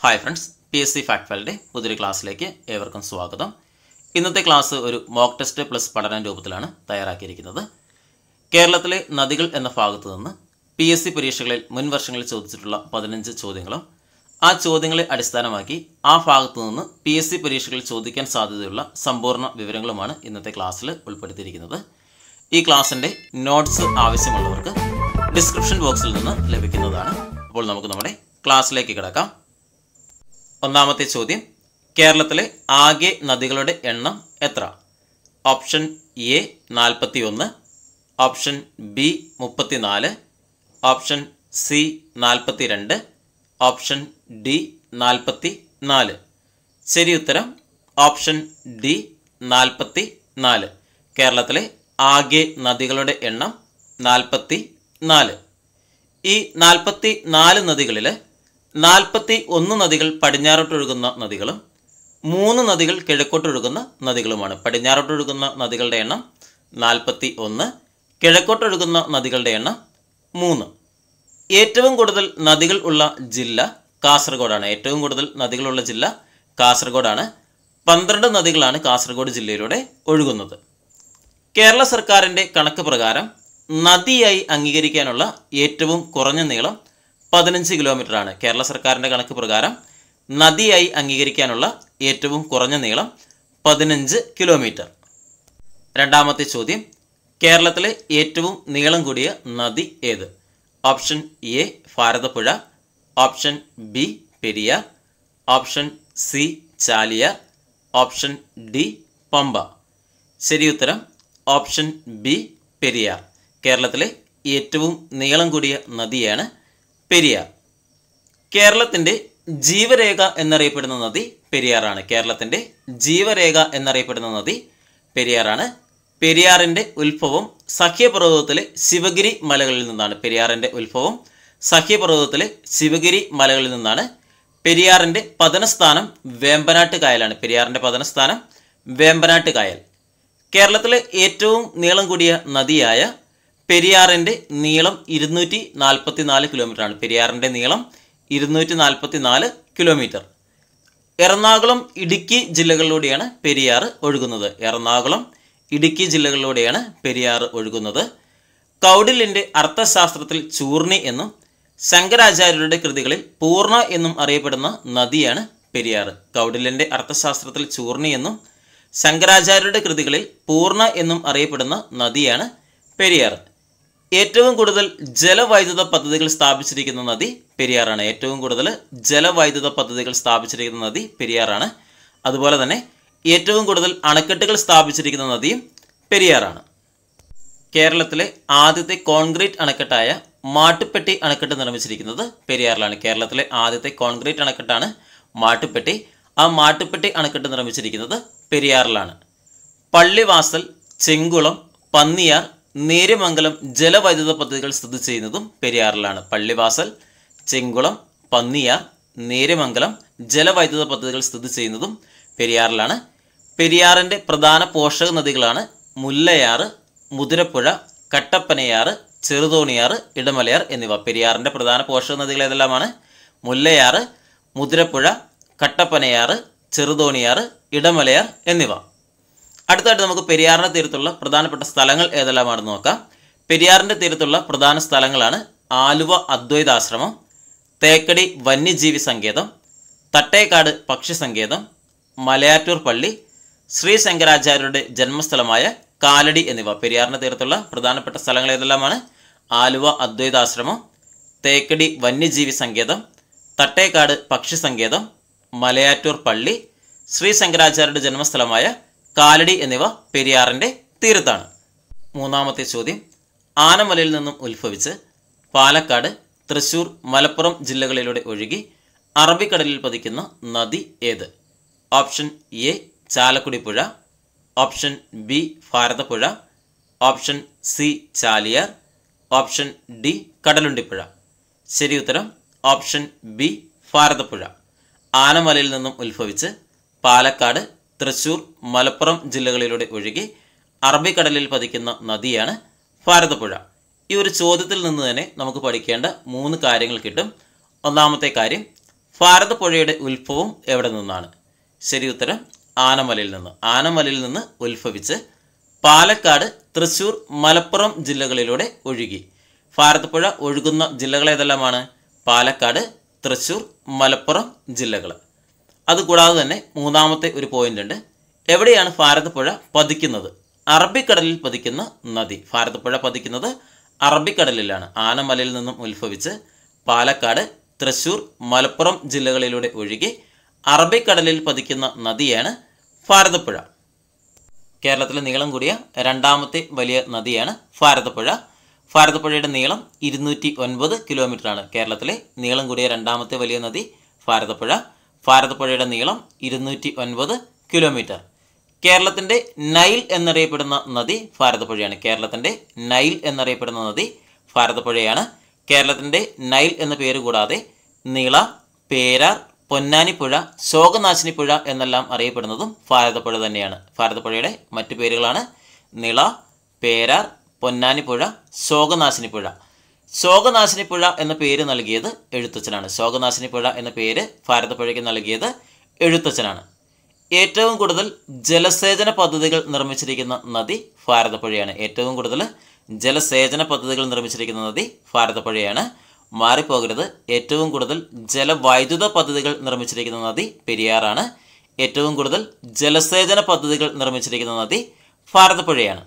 hi friends P S C fact ഫയലിൻ്റെ പുതിയൊരു ക്ലാസ്സിലേക്ക് ഏവർക്കും സ്വാഗതം ഇന്നത്തെ ക്ലാസ് ഒരു മോക്ക് ടെസ്റ്റ് പ്ലസ് പഠന രൂപത്തിലാണ് തയ്യാറാക്കിയിരിക്കുന്നത് കേരളത്തിലെ നദികൾ എന്ന ഭാഗത്തു നിന്ന് പി എസ് സി പരീക്ഷകളിൽ മുൻ വർഷങ്ങളിൽ ചോദിച്ചിട്ടുള്ള പതിനഞ്ച് ചോദ്യങ്ങളും ആ ചോദ്യങ്ങളെ അടിസ്ഥാനമാക്കി ആ ഭാഗത്തു നിന്ന് പി എസ് സി പരീക്ഷകളിൽ ചോദിക്കാൻ സാധ്യതയുള്ള സമ്പൂർണ്ണ വിവരങ്ങളുമാണ് ഇന്നത്തെ ക്ലാസ്സിൽ ഉൾപ്പെടുത്തിയിരിക്കുന്നത് ഈ ക്ലാസ്സിൻ്റെ നോട്ട്സ് ആവശ്യമുള്ളവർക്ക് ഡിസ്ക്രിപ്ഷൻ ബോക്സിൽ നിന്ന് ലഭിക്കുന്നതാണ് അപ്പോൾ നമുക്ക് നമ്മുടെ ക്ലാസ്സിലേക്ക് കിടക്കാം ഒന്നാമത്തെ ചോദ്യം കേരളത്തിലെ ആകെ നദികളുടെ എണ്ണം എത്ര ഓപ്ഷൻ എ നാൽപ്പത്തി ഒന്ന് ഓപ്ഷൻ ബി മുപ്പത്തിനാല് ഓപ്ഷൻ സി നാൽപ്പത്തി രണ്ട് ഓപ്ഷൻ ഡി നാൽപ്പത്തി നാല് ശരി ഉത്തരം ഓപ്ഷൻ ഡി നാൽപ്പത്തി നാല് കേരളത്തിലെ ആകെ നദികളുടെ എണ്ണം നാൽപ്പത്തി നാല് ഈ നാൽപ്പത്തി നാല് നദികളിൽ നാൽപ്പത്തി ഒന്ന് നദികൾ പടിഞ്ഞാറോട്ടൊഴുകുന്ന നദികളും മൂന്ന് നദികൾ കിഴക്കോട്ടൊഴുകുന്ന നദികളുമാണ് പടിഞ്ഞാറോട്ടൊഴുകുന്ന നദികളുടെ എണ്ണം നാൽപ്പത്തി ഒന്ന് കിഴക്കോട്ടൊഴുകുന്ന നദികളുടെ എണ്ണം മൂന്ന് ഏറ്റവും കൂടുതൽ നദികൾ ഉള്ള ജില്ല കാസർഗോഡാണ് ഏറ്റവും കൂടുതൽ നദികളുള്ള ജില്ല കാസർഗോഡാണ് പന്ത്രണ്ട് നദികളാണ് കാസർഗോഡ് ജില്ലയിലൂടെ ഒഴുകുന്നത് കേരള സർക്കാരിൻ്റെ കണക്ക് പ്രകാരം നദിയായി അംഗീകരിക്കാനുള്ള ഏറ്റവും കുറഞ്ഞ നീളം പതിനഞ്ച് കിലോമീറ്ററാണ് കേരള സർക്കാരിൻ്റെ കണക്ക് പ്രകാരം നദിയായി അംഗീകരിക്കാനുള്ള ഏറ്റവും കുറഞ്ഞ നീളം പതിനഞ്ച് കിലോമീറ്റർ രണ്ടാമത്തെ ചോദ്യം കേരളത്തിലെ ഏറ്റവും നീളം കൂടിയ നദി ഏത് option A Bharathapuzha option B Periyar option C Chaliyar option D Pamba ശരി ഉത്തരം ഓപ്ഷൻ ബി പെരിയാർ കേരളത്തിലെ ഏറ്റവും നീളം കൂടിയ നദിയാണ് പെരിയാർ കേരളത്തിൻ്റെ ജീവരേഖ എന്നറിയപ്പെടുന്ന നദി പെരിയാറാണ് കേരളത്തിൻ്റെ ജീവരേഖ എന്നറിയപ്പെടുന്ന നദി പെരിയാറാണ് പെരിയാറിൻ്റെ ഉത്ഭവം സഖ്യപർവ്വതത്തിലെ ശിവഗിരി മലകളിൽ നിന്നാണ് പെരിയാറിൻ്റെ ഉത്ഭവം സഖ്യപർവ്വതത്തിലെ ശിവഗിരി മലകളിൽ നിന്നാണ് പെരിയാറിൻ്റെ പതനസ്ഥാനം വേമ്പനാട്ട് കായലാണ് പെരിയാറിൻ്റെ പതനസ്ഥാനം വേമ്പനാട്ട് കായൽ കേരളത്തിലെ ഏറ്റവും നീളം കൂടിയ നദിയായ പെരിയാറിൻ്റെ നീളം ഇരുന്നൂറ്റി നാൽപ്പത്തി നാല് കിലോമീറ്ററാണ് പെരിയാറിൻ്റെ നീളം ഇരുന്നൂറ്റി നാൽപ്പത്തി നാല് കിലോമീറ്റർ എറണാകുളം ഇടുക്കി ജില്ലകളിലൂടെയാണ് പെരിയാർ ഒഴുകുന്നത് എറണാകുളം ഇടുക്കി ജില്ലകളിലൂടെയാണ് പെരിയാർ ഒഴുകുന്നത് കൗഡില്യൻ്റെ അർത്ഥശാസ്ത്രത്തിൽ ചൂർണി എന്നും ശങ്കരാചാര്യരുടെ കൃതികളിൽ പൂർണ്ണ എന്നും അറിയപ്പെടുന്ന നദിയാണ് പെരിയാർ കൗഡില്യൻ്റെ അർത്ഥശാസ്ത്രത്തിൽ ചൂർണി എന്നും ശങ്കരാചാര്യരുടെ കൃതികളിൽ പൂർണ്ണ എന്നും അറിയപ്പെടുന്ന നദിയാണ് പെരിയാർ ഏറ്റവും കൂടുതൽ ജലവൈദ്യുത പദ്ധതികൾ സ്ഥാപിച്ചിരിക്കുന്ന നദി പെരിയാറാണ് ഏറ്റവും കൂടുതൽ ജലവൈദ്യുത പദ്ധതികൾ സ്ഥാപിച്ചിരിക്കുന്ന നദി പെരിയാറാണ് അതുപോലെ തന്നെ ഏറ്റവും കൂടുതൽ അണക്കെട്ടുകൾ സ്ഥാപിച്ചിരിക്കുന്ന നദിയും പെരിയാറാണ് കേരളത്തിലെ ആദ്യത്തെ കോൺക്രീറ്റ് അണക്കെട്ടായ മാട്ടുപ്പെട്ടി അണക്കെട്ട് നിർമ്മിച്ചിരിക്കുന്നത് പെരിയാറിലാണ് കേരളത്തിലെ ആദ്യത്തെ കോൺക്രീറ്റ് അണക്കെട്ടാണ് മാട്ടുപ്പെട്ടി ആ മാട്ടുപ്പെട്ടി അണക്കെട്ട് നിർമ്മിച്ചിരിക്കുന്നത് പെരിയാറിലാണ് പള്ളിവാസൽ ചെങ്കുളം പന്നിയാർ നേര്യമംഗലം ജലവൈദ്യുത പദ്ധതികൾ സ്ഥിതി ചെയ്യുന്നതും പെരിയാറിലാണ് പള്ളിവാസൽ ചെങ്കുളം പന്നിയാർ നേര്യമംഗലം ജലവൈദ്യുത പദ്ധതികൾ സ്ഥിതി ചെയ്യുന്നതും പെരിയാറിലാണ് പെരിയാറിൻ്റെ പ്രധാന പോഷക നദികളാണ് മുല്ലയാറ് മുതിരപ്പുഴ കട്ടപ്പനയാറ് ചെറുതോണിയാറ് ഇടമലയാർ എന്നിവ പെരിയാറിൻ്റെ പ്രധാന പോഷക നദികൾ ഏതെല്ലാമാണ് മുല്ലയാറ് മുതിരപ്പുഴ കട്ടപ്പനയാറ് ചെറുതോണിയാറ് ഇടമലയാർ എന്നിവ അടുത്തായിട്ട് നമുക്ക് പെരിയാറിൻ്റെ തീരത്തുള്ള പ്രധാനപ്പെട്ട സ്ഥലങ്ങൾ ഏതെല്ലാമാണെന്ന് നോക്കാം പെരിയാറിൻ്റെ തീരത്തുള്ള പ്രധാന സ്ഥലങ്ങളാണ് ആലുവ അദ്വൈതാശ്രമം തേക്കടി വന്യജീവി സങ്കേതം തട്ടേക്കാട് പക്ഷി സങ്കേതം മലയാറ്റൂർ പള്ളി ശ്രീ ശങ്കരാചാര്യരുടെ ജന്മസ്ഥലമായ കാലടി എന്നിവ പെരിയാറിൻ്റെ തീരത്തുള്ള പ്രധാനപ്പെട്ട സ്ഥലങ്ങൾ ഏതെല്ലാമാണ് ആലുവ അദ്വൈതാശ്രമം തേക്കടി വന്യജീവി സങ്കേതം തട്ടേക്കാട് പക്ഷി സങ്കേതം മലയാറ്റൂർ പള്ളി ശ്രീ ശങ്കരാചാര്യരുടെ ജന്മസ്ഥലമായ കാലടി എന്നിവ പെരിയാറിൻ്റെ തീരത്താണ് മൂന്നാമത്തെ ചോദ്യം ആനമലയിൽ നിന്നും ഉത്ഭവിച്ച് പാലക്കാട് തൃശൂർ മലപ്പുറം ജില്ലകളിലൂടെ ഒഴുകി അറബിക്കടലിൽ പതിക്കുന്ന നദി ഏത് option A Chalakudy Puzha option B Bharathapuzha option C Chaliyar option D Kadalundipuzha ശരി ഉത്തരം ഓപ്ഷൻ ബി ഭാരതപ്പുഴ ആനമലയിൽ നിന്നും ഉത്ഭവിച്ച് പാലക്കാട് തൃശൂർ മലപ്പുറം ജില്ലകളിലൂടെ ഒഴുകി അറബിക്കടലിൽ പതിക്കുന്ന നദിയാണ് ഭാരതപ്പുഴ ഈ ഒരു ചോദ്യത്തിൽ നിന്ന് തന്നെ നമുക്ക് പഠിക്കേണ്ട മൂന്ന് കാര്യങ്ങൾ കിട്ടും ഒന്നാമത്തെ കാര്യം ഭാരതപ്പുഴയുടെ ഉത്ഭവം എവിടെ നിന്നാണ് ശരി ഉത്തരം ആനമലയിൽ നിന്ന് ആനമലയിൽ നിന്ന് ഉത്ഭവിച്ച് പാലക്കാട് തൃശൂർ മലപ്പുറം ജില്ലകളിലൂടെ ഒഴുകി ഭാരതപ്പുഴ ഒഴുകുന്ന ജില്ലകൾ ഏതെല്ലാമാണ് പാലക്കാട് തൃശൂർ മലപ്പുറം ജില്ലകൾ അതുകൂടാതെ തന്നെ മൂന്നാമത്തെ ഒരു പോയിന്റ് ഉണ്ട് എവിടെയാണ് ഭാരതപ്പുഴ പതിക്കുന്നത് അറബിക്കടലിൽ പതിക്കുന്ന നദി ഭാരതപ്പുഴ പതിക്കുന്നത് അറബിക്കടലിലാണ് ആനമലയിൽ നിന്നും ഉത്ഭവിച്ച് പാലക്കാട് തൃശൂർ മലപ്പുറം ജില്ലകളിലൂടെ ഒഴുകി അറബിക്കടലിൽ പതിക്കുന്ന നദിയാണ് ഭാരതപ്പുഴ കേരളത്തിലെ നീളം കൂടിയ രണ്ടാമത്തെ വലിയ നദിയാണ് ഭാരതപ്പുഴ ഭാരതപ്പുഴയുടെ നീളം ഇരുന്നൂറ്റി ഒൻപത് കിലോമീറ്ററാണ് കേരളത്തിലെ നീളം കൂടിയ രണ്ടാമത്തെ വലിയ നദി ഭാരതപ്പുഴ ഭാരതപ്പുഴയുടെ നീളം ഇരുന്നൂറ്റി ഒൻപത് കിലോമീറ്റർ കേരളത്തിൻ്റെ നൈൽ എന്നറിയപ്പെടുന്ന നദി ഭാരതപ്പുഴയാണ് കേരളത്തിൻ്റെ നൈൽ എന്നറിയപ്പെടുന്ന നദി ഭാരതപ്പുഴയാണ് കേരളത്തിൻ്റെ നൈൽ എന്ന പേര് കൂടാതെ നീള പേരാർ പൊന്നാനിപ്പുഴ ശോകനാശിനിപ്പുഴ എന്നെല്ലാം അറിയപ്പെടുന്നതും ഭാരതപ്പുഴ തന്നെയാണ് ഭാരതപ്പുഴയുടെ മറ്റു പേരുകളാണ് നിള പേരാർ പൊന്നാനിപ്പുഴ ശോകനാശിനിപ്പുഴ ശോകനാശിനിപ്പുഴ എന്ന പേര് നൽകിയത് എഴുത്തച്ഛനാണ് ശോകനാശിനിപ്പുഴ എന്ന പേര് ഭാരതപ്പുഴയ്ക്ക് നൽകിയത് എഴുത്തച്ഛനാണ് ഏറ്റവും കൂടുതൽ ജലസേചന പദ്ധതികൾ നിർമ്മിച്ചിരിക്കുന്ന നദി ഭാരതപ്പുഴയാണ് ഏറ്റവും കൂടുതൽ ജലസേചന പദ്ധതികൾ നിർമ്മിച്ചിരിക്കുന്ന നദി ഭാരതപ്പുഴയാണ് മാറിപ്പോകരുത് ഏറ്റവും കൂടുതൽ ജലവൈദ്യുത പദ്ധതികൾ നിർമ്മിച്ചിരിക്കുന്ന നദി പെരിയാറാണ് ഏറ്റവും കൂടുതൽ ജലസേചന പദ്ധതികൾ നിർമ്മിച്ചിരിക്കുന്ന നദി ഭാരതപ്പുഴയാണ്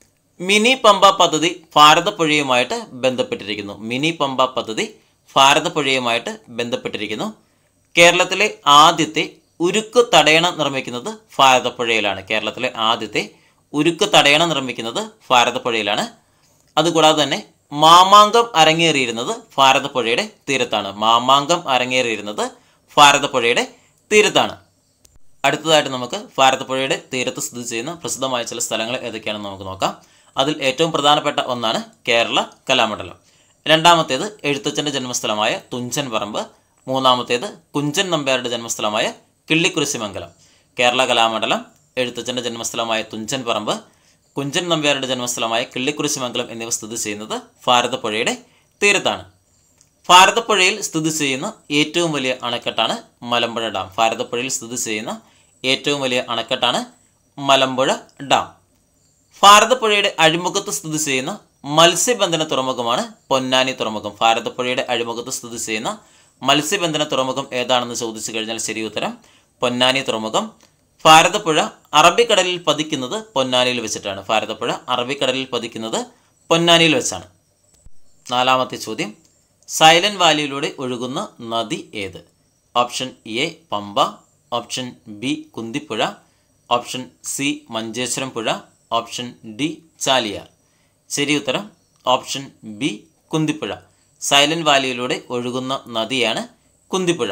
മിനി പമ്പ പദ്ധതി ഭാരതപ്പുഴയുമായിട്ട് ബന്ധപ്പെട്ടിരിക്കുന്നു മിനി പമ്പ പദ്ധതി ഭാരതപ്പുഴയുമായിട്ട് ബന്ധപ്പെട്ടിരിക്കുന്നു കേരളത്തിലെ ആദ്യത്തെ ഉരുക്ക് തടയണ നിർമ്മിക്കുന്നത് ഭാരതപ്പുഴയിലാണ് കേരളത്തിലെ ആദ്യത്തെ ഉരുക്ക് തടയണ നിർമ്മിക്കുന്നത് ഭാരതപ്പുഴയിലാണ് അതുകൂടാതെ തന്നെ മാമാങ്കം അരങ്ങേറിയിരുന്നത് ഭാരതപ്പുഴയുടെ തീരത്താണ് മാമാങ്കം അരങ്ങേറിയിരുന്നത് ഭാരതപ്പുഴയുടെ തീരത്താണ് അടുത്തതായിട്ട് നമുക്ക് ഭാരതപ്പുഴയുടെ തീരത്ത് സ്ഥിതി ചെയ്യുന്ന പ്രസിദ്ധമായ ചില സ്ഥലങ്ങൾ ഏതൊക്കെയാണെന്ന് നമുക്ക് നോക്കാം അതിൽ ഏറ്റവും പ്രധാനപ്പെട്ട ഒന്നാണ് കേരള കലാമണ്ഡലം രണ്ടാമത്തേത് എഴുത്തച്ഛൻ്റെ ജന്മസ്ഥലമായ തുഞ്ചൻ പറമ്പ് മൂന്നാമത്തേത് കുഞ്ചൻ നമ്പ്യാരുടെ ജന്മസ്ഥലമായ കിള്ളിക്കുരിശിമംഗലം കേരള കലാമണ്ഡലം എഴുത്തച്ഛൻ്റെ ജന്മസ്ഥലമായ തുഞ്ചൻ പറമ്പ് കുഞ്ചൻ നമ്പ്യാരുടെ ജന്മസ്ഥലമായ കിള്ളിക്കുരിശിമംഗലം എന്നിവ സ്ഥിതി ചെയ്യുന്നത് ഭാരതപ്പുഴയുടെ തീരത്താണ് ഭാരതപ്പുഴയിൽ സ്ഥിതി ചെയ്യുന്ന ഏറ്റവും വലിയ അണക്കെട്ടാണ് മലമ്പുഴ ഡാം ഭാരതപ്പുഴയിൽ സ്ഥിതി ചെയ്യുന്ന ഏറ്റവും വലിയ അണക്കെട്ടാണ് മലമ്പുഴ ഡാം ഭാരതപ്പുഴയുടെ അഴിമുഖത്ത് സ്ഥിതി ചെയ്യുന്ന മത്സ്യബന്ധന തുറമുഖമാണ് പൊന്നാനി തുറമുഖം ഭാരതപ്പുഴയുടെ അഴിമുഖത്ത് സ്ഥിതി ചെയ്യുന്ന മത്സ്യബന്ധന തുറമുഖം ഏതാണെന്ന് ചോദിച്ചു കഴിഞ്ഞാൽ ശരി ഉത്തരം പൊന്നാനി തുറമുഖം ഭാരതപ്പുഴ അറബിക്കടലിൽ പതിക്കുന്നത് പൊന്നാനിയിൽ വെച്ചിട്ടാണ് ഭാരതപ്പുഴ അറബിക്കടലിൽ പതിക്കുന്നത് പൊന്നാനിയിൽ വെച്ചാണ് നാലാമത്തെ ചോദ്യം സൈലന്റ് വാലിയിലൂടെ ഒഴുകുന്ന നദി ഏത് option A Pamba option B Kunthipuzha option C Manjeshwaram Puzha option D Chaliyar ശരി ഉത്തരം ഓപ്ഷൻ ബി കുന്തിപ്പുഴ സൈലന്റ് വാലിയിലൂടെ ഒഴുകുന്ന നദിയാണ് കുന്തിപ്പുഴ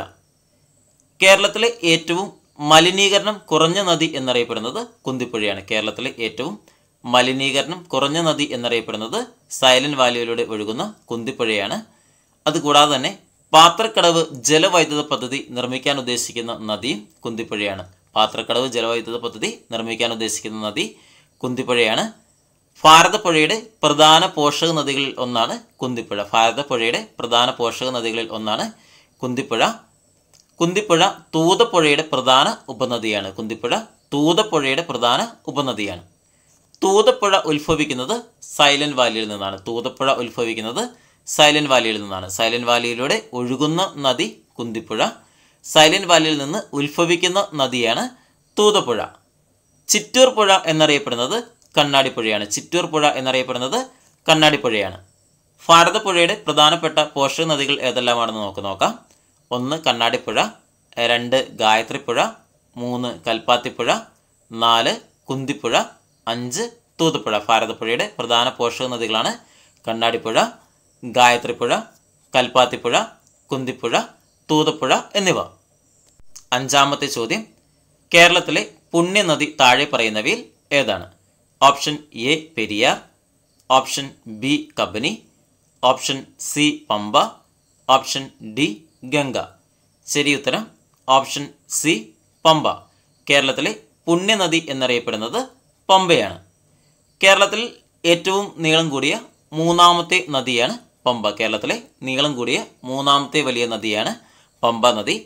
കേരളത്തിലെ ഏറ്റവും മലിനീകരണം കുറഞ്ഞ നദി എന്നറിയപ്പെടുന്നത് കുന്തിപ്പുഴയാണ് കേരളത്തിലെ ഏറ്റവും മലിനീകരണം കുറഞ്ഞ നദി എന്നറിയപ്പെടുന്നത് സൈലന്റ് വാലിയിലൂടെ ഒഴുകുന്ന കുന്തിപ്പുഴയാണ് അതുകൂടാതെ തന്നെ പാത്രക്കടവ് ജലവൈദ്യുത പദ്ധതി നിർമ്മിക്കാൻ ഉദ്ദേശിക്കുന്ന നദിയും കുന്തിപ്പുഴയാണ് പാത്രക്കടവ് ജലവൈദ്യുത പദ്ധതി നിർമ്മിക്കാൻ ഉദ്ദേശിക്കുന്ന നദി കുന്തിപ്പുഴയാണ് ഭാരതപ്പുഴയുടെ പ്രധാന പോഷക നദികളിൽ ഒന്നാണ് കുന്തിപ്പുഴ ഭാരതപ്പുഴയുടെ പ്രധാന പോഷക നദികളിൽ ഒന്നാണ് കുന്തിപ്പുഴ കുന്തിപ്പുഴ തൂതപ്പുഴയുടെ പ്രധാന ഉപനദിയാണ് കുന്തിപ്പുഴ തൂതപ്പുഴയുടെ പ്രധാന ഉപനദിയാണ് തൂതപ്പുഴ ഉത്ഭവിക്കുന്നത് സൈലന്റ് വാലിയിൽ നിന്നാണ് തൂതപ്പുഴ ഉത്ഭവിക്കുന്നത് സൈലന്റ് വാലിയിൽ നിന്നാണ് സൈലന്റ് വാലിയിലൂടെ ഒഴുകുന്ന നദി കുന്തിപ്പുഴ സൈലന്റ് വാലിയിൽ നിന്ന് ഉത്ഭവിക്കുന്ന നദിയാണ് തൂതപ്പുഴ ചിറ്റൂർ പുഴ എന്നറിയപ്പെടുന്നത് കണ്ണാടിപ്പുഴയാണ് ചിറ്റൂർ പുഴ എന്നറിയപ്പെടുന്നത് കണ്ണാടിപ്പുഴയാണ് ഭാരതപ്പുഴയുടെ പ്രധാനപ്പെട്ട പോഷക നദികൾ ഏതെല്ലാമാണെന്ന് നമുക്ക് നോക്കാം ഒന്ന് കണ്ണാടിപ്പുഴ രണ്ട് ഗായത്രിപ്പുഴ മൂന്ന് കൽപ്പാത്തിപ്പുഴ നാല് കുന്തിപ്പുഴ അഞ്ച് തൂതപ്പുഴ ഭാരതപ്പുഴയുടെ പ്രധാന പോഷക നദികളാണ് കണ്ണാടിപ്പുഴ ഗായത്രിപ്പുഴ കൽപ്പാത്തിപ്പുഴ കുന്തിപ്പുഴ തൂതപ്പുഴ എന്നിവ അഞ്ചാമത്തെ ചോദ്യം കേരളത്തിലെ പുണ്യനദി താഴെ പറയുന്നവയിൽ ഏതാണ് option A Periyar option B Kabani option C Pamba option D Ganga ശരി ഉത്തരം ഓപ്ഷൻ സി പമ്പ കേരളത്തിലെ പുണ്യനദി എന്നറിയപ്പെടുന്നത് പമ്പയാണ് കേരളത്തിൽ ഏറ്റവും നീളം കൂടിയ മൂന്നാമത്തെ നദിയാണ് പമ്പ കേരളത്തിലെ നീളം കൂടിയ മൂന്നാമത്തെ വലിയ നദിയാണ് പമ്പ നദി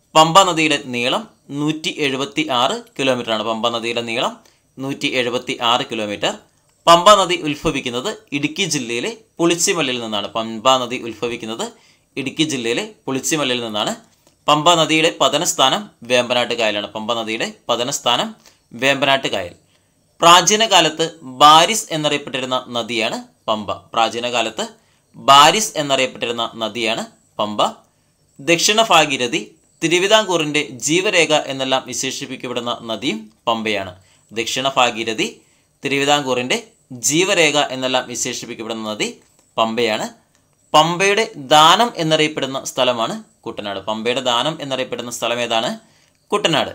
പമ്പ നദിയുടെ നീളം നൂറ്റി എഴുപത്തി ആറ് കിലോമീറ്ററാണ് പമ്പ നദിയുടെ നീളം നൂറ്റി എഴുപത്തി ആറ് കിലോമീറ്റർ പമ്പ നദി ഉത്ഭവിക്കുന്നത് ഇടുക്കി ജില്ലയിലെ പുളിച്ചിമലയിൽ നിന്നാണ് പമ്പ നദി ഉത്ഭവിക്കുന്നത് ഇടുക്കി ജില്ലയിലെ പുളിച്ചിമലയിൽ നിന്നാണ് പമ്പ നദിയുടെ പതനസ്ഥാനം വേമ്പനാട്ട് കായലാണ് പമ്പ നദിയുടെ പതനസ്ഥാനം വേമ്പനാട്ട് കായൽ പ്രാചീന കാലത്ത് ബാരിസ് എന്നറിയപ്പെട്ടിരുന്ന നദിയാണ് പമ്പ പ്രാചീന കാലത്ത് ബാരിസ് എന്നറിയപ്പെട്ടിരുന്ന നദിയാണ് പമ്പ ദക്ഷിണ ഭാഗീരഥി തിരുവിതാംകൂറിൻ്റെ ജീവരേഖ എന്നെല്ലാം വിശേഷിപ്പിക്കപ്പെടുന്ന നദിയും പമ്പയാണ് ദക്ഷിണ ഭാഗീരഥി തിരുവിതാംകൂറിൻ്റെ ജീവരേഖ എന്നെല്ലാം വിശേഷിപ്പിക്കപ്പെടുന്ന നദി പമ്പയാണ് പമ്പയുടെ ദാനം എന്നറിയപ്പെടുന്ന സ്ഥലമാണ് കുട്ടനാട് പമ്പയുടെ ദാനം എന്നറിയപ്പെടുന്ന സ്ഥലം ഏതാണ് കുട്ടനാട്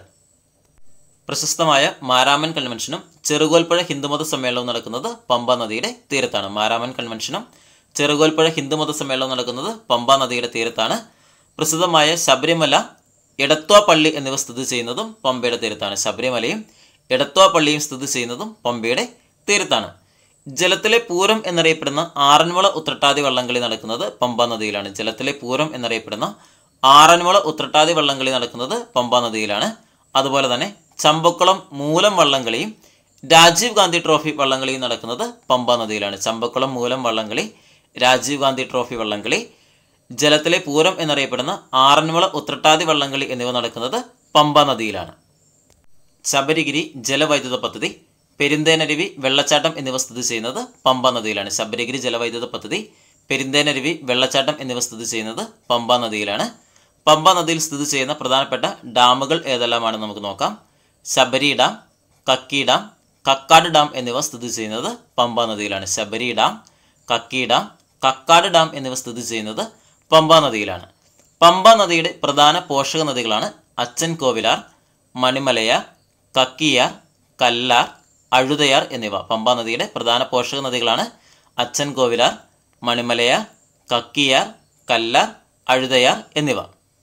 പ്രശസ്തമായ മാരാമൻ കൺവെൻഷനും ചെറുകോൽപ്പുഴ ഹിന്ദുമത സമ്മേളനവും നടക്കുന്നത് പമ്പ നദിയുടെ തീരത്താണ് മാരാമൻ കൺവെൻഷനും ചെറുകോൽപ്പുഴ ഹിന്ദുമത സമ്മേളനവും നടക്കുന്നത് പമ്പ നദിയുടെ തീരത്താണ് പ്രസിദ്ധമായ ശബരിമല എടത്വ പള്ളി എന്നിവ സ്ഥിതി ചെയ്യുന്നതും പമ്പയുടെ തീരത്താണ് ശബരിമലയും എടത്വ പള്ളിയും സ്ഥിതി ചെയ്യുന്നതും പമ്പയുടെ തീരത്താണ് ജലത്തിലെ പൂരം എന്നറിയപ്പെടുന്ന ആറന്മുള ഉത്രട്ടാതി വള്ളംകളി നടക്കുന്നത് പമ്പ നദിയിലാണ് ജലത്തിലെ പൂരം എന്നറിയപ്പെടുന്ന ആറന്മുള ഉത്രട്ടാതി വള്ളംകളി നടക്കുന്നത് പമ്പ നദിയിലാണ് അതുപോലെ തന്നെ ചമ്പക്കുളം മൂലം വള്ളംകളിയും രാജീവ് ഗാന്ധി ട്രോഫി വള്ളംകളിയും നടക്കുന്നത് പമ്പ നദിയിലാണ് ചമ്പക്കുളം മൂലം വള്ളംകളി രാജീവ് ഗാന്ധി ട്രോഫി വള്ളംകളി ജലത്തിലെ പൂരം എന്നറിയപ്പെടുന്ന ആറന്മുള ഉത്രട്ടാതി വള്ളംകളി എന്നിവ നടക്കുന്നത് പമ്പ നദിയിലാണ് ശബരിഗിരി ജലവൈദ്യുത പദ്ധതി പെരിന്തേനരുവി വെള്ളച്ചാട്ടം എന്നിവ സ്ഥിതി ചെയ്യുന്നത് പമ്പ നദിയിലാണ് ശബരിഗിരി ജലവൈദ്യുത പദ്ധതി പെരിന്തേനരുവി വെള്ളച്ചാട്ടം എന്നിവ സ്ഥിതി ചെയ്യുന്നത് പമ്പ നദിയിലാണ് പമ്പ നദിയിൽ സ്ഥിതി ചെയ്യുന്ന പ്രധാനപ്പെട്ട ഡാമുകൾ ഏതെല്ലാമാണെന്ന് നമുക്ക് നോക്കാം Sabari dam Kakki dam Kakkad dam എന്നിവ സ്ഥിതി ചെയ്യുന്നത് പമ്പ നദിയിലാണ് Sabari dam Kakki dam Kakkad dam എന്നിവ സ്ഥിതി ചെയ്യുന്നത് പമ്പ നദിയിലാണ് പമ്പ നദിയുടെ പ്രധാന പോഷക നദികളാണ് അച്ചൻ കോവിലാർ മണിമലയാർ കക്കിയാർ കല്ലാർ അഴുതയാർ എന്നിവ പമ്പ നദിയുടെ പ്രധാന പോഷക നദികളാണ് അച്ചൻ കോവിലാർ മണിമലയാർ കക്കിയാർ കല്ലാർ അഴുതയാർ എന്നിവ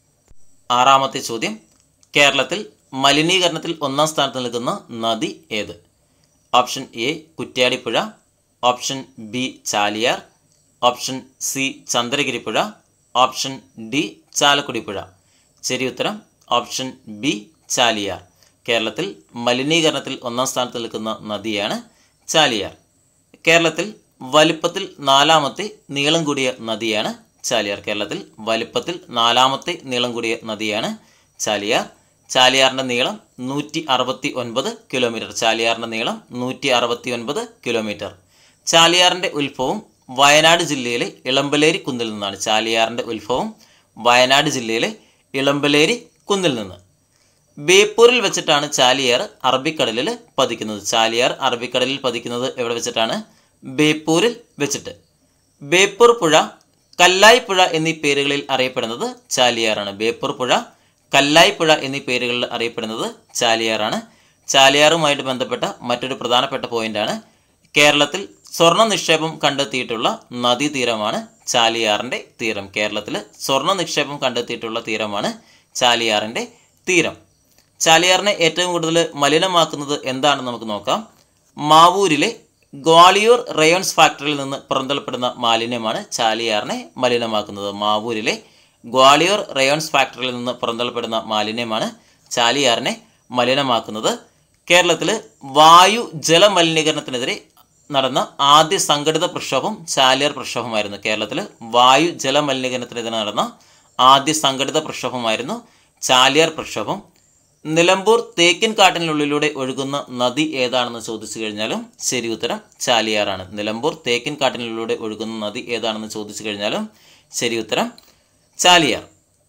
ആറാമത്തെ ചോദ്യം കേരളത്തിൽ മലിനീകരണത്തിൽ ഒന്നാം സ്ഥാനത്ത് നിൽക്കുന്ന നദി ഏത് option A കുറ്റ്യാടിപ്പുഴ option B Chaliyar option C Chandragiripuzha option D Chalakudipuzha ശരി ഉത്തരം ഓപ്ഷൻ ബി ചാലിയാർ കേരളത്തിൽ മലിനീകരണത്തിൽ ഒന്നാം സ്ഥാനത്ത് നിൽക്കുന്ന നദിയാണ് ചാലിയാർ കേരളത്തിൽ വലിപ്പത്തിൽ നാലാമത്തെ നീളം കൂടിയ നദിയാണ് ചാലിയാർ കേരളത്തിൽ വലിപ്പത്തിൽ നാലാമത്തെ നീളം കൂടിയ നദിയാണ് ചാലിയാർ ചാലിയാറിൻ്റെ നീളം നൂറ്റി അറുപത്തി ഒൻപത് കിലോമീറ്റർ ചാലിയാറിൻ്റെ നീളം നൂറ്റി അറുപത്തി ഒൻപത് കിലോമീറ്റർ ചാലിയാറിൻ്റെ ഉത്ഭവം വയനാട് ജില്ലയിലെ ഇളമ്പലേരി കുന്നിൽ നിന്നാണ് ചാലിയാറിൻ്റെ ഉത്ഭവം വയനാട് ജില്ലയിലെ ഇളമ്പലേരി കുന്നിൽ നിന്ന് ബേപ്പൂരിൽ വെച്ചിട്ടാണ് ചാലിയാർ അറബിക്കടലിൽ പതിക്കുന്നത് ചാലിയാർ അറബിക്കടലിൽ പതിക്കുന്നത് എവിടെ വെച്ചിട്ടാണ് ബേപ്പൂരിൽ വെച്ചിട്ട് ബേപ്പൂർ പുഴ കല്ലായി പുഴ എന്നീ പേരുകളിൽ അറിയപ്പെടുന്നത് ചാലിയാറാണ് ബേപ്പൂർ പുഴ കല്ലായി പുഴ എന്നീ പേരുകളിൽ അറിയപ്പെടുന്നത് ചാലിയാറാണ് ചാലിയാറുമായിട്ട് ബന്ധപ്പെട്ട മറ്റൊരു പ്രധാനപ്പെട്ട പോയിന്റാണ് കേരളത്തിൽ സ്വർണ്ണ നിക്ഷേപം കണ്ടെത്തിയിട്ടുള്ള നദീതീരമാണ് ചാലിയാറിൻ്റെ തീരം കേരളത്തിൽ സ്വർണ്ണ നിക്ഷേപം കണ്ടെത്തിയിട്ടുള്ള തീരമാണ് ചാലിയാറിൻ്റെ തീരം ചാലിയാറിനെ ഏറ്റവും കൂടുതൽ മലിനമാക്കുന്നത് എന്താണെന്ന് നമുക്ക് നോക്കാം മാവൂരിലെ ഗ്വാളിയൂർ റയോൺസ് ഫാക്ടറിയിൽ നിന്ന് പുറന്തള്ളപ്പെടുന്ന മാലിന്യമാണ് ചാലിയാറിനെ മലിനമാക്കുന്നത് മാവൂരിലെ ഗ്വാളിയൂർ റയോൺസ് ഫാക്ടറിയിൽ നിന്ന് പുറന്തള്ളപ്പെടുന്ന മാലിന്യമാണ് ചാലിയാറിനെ മലിനമാക്കുന്നത് കേരളത്തിൽ വായു ജലമലിനീകരണത്തിനെതിരെ നടന്ന ആദ്യ സംഘടിത പ്രക്ഷോഭം ചാലിയാർ പ്രക്ഷോഭമായിരുന്നു കേരളത്തിൽ വായു ജലമലിനീകരണത്തിനെതിരെ നടന്ന ആദ്യ സംഘടിത പ്രക്ഷോഭമായിരുന്നു ചാലിയാർ പ്രക്ഷോഭം നിലമ്പൂർ തേക്കിൻ കാട്ടിനുള്ളിലൂടെ ഒഴുകുന്ന നദി ഏതാണെന്ന് ചോദിച്ചു കഴിഞ്ഞാലും ശരി ഉത്തരം ചാലിയാറാണ് നിലമ്പൂർ തേക്കിൻ കാട്ടിനുള്ളിലൂടെ ഒഴുകുന്ന നദി ഏതാണെന്ന് ചോദിച്ചു കഴിഞ്ഞാലും ശരി ഉത്തരം ചാലിയാർ